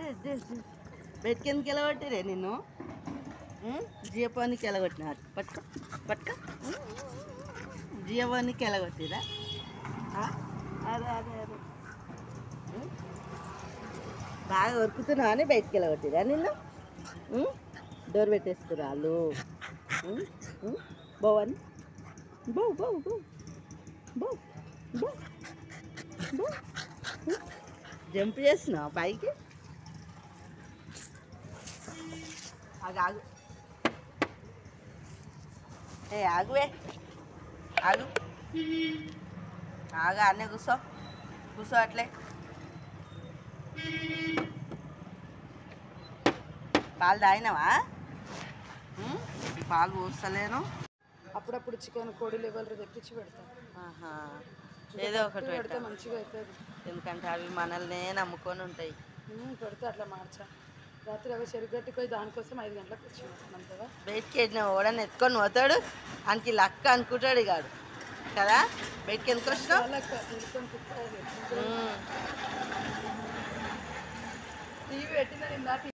బయటికి ఎందుకు వెళ్ళగొట్టిరే నిన్ను జియోపానికి వెళ్ళగొట్టినారు పట్టుకో పట్టుకో జియోపానికి వెళ్ళగొట్టిరా ఆ? అదే అదే అదే ఉం? బాగా ఉరుకుతున్నావు అని బయటికి వెళ్ళగొట్టిరా నిన్ను ఉం? డోర్ పెట్టేసుకురా వాళ్ళు ఉం? ఉం? బోవని బో బో బో బో బో బో ఉం? జంప్ చేస్తున్నావు పైకి ఆగు ఆగు ఏ ఆగువే ఆగు ఆగా అన్నీ కూర్చో కూర్చో అట్లే పాలు తాగినావా ఉం? పాలు పోస్తలేను అప్పుడప్పుడు చికెన్ కోడి లెవెల్ తెప్పించి పెడతాం ఆహా. ఏదో ఒకటి పెడితే పెట్టా మంచిగా అవుతుంది ఎందుకంటే అవి మనల్నే నమ్ముకొని ఉంటాయి ఉమ్, పెడితే అట్లా మార్చా రాత్రి అవి చెరుగట్టుకు పోయి దానికోసం ఐదు గంటలకు వచ్చినాం అంతగా బయటికి వెళ్ళిన ఓడని ఎత్తుకొని పోతాడు ఆయనకి లక్క అనుకుంటాడు కాడు కదా బయటికి ఎందుకు వచ్చినావు వాళ్ళకి నిలుకొని కుక్క ఉం. టీవీ పెట్టిన నిన్న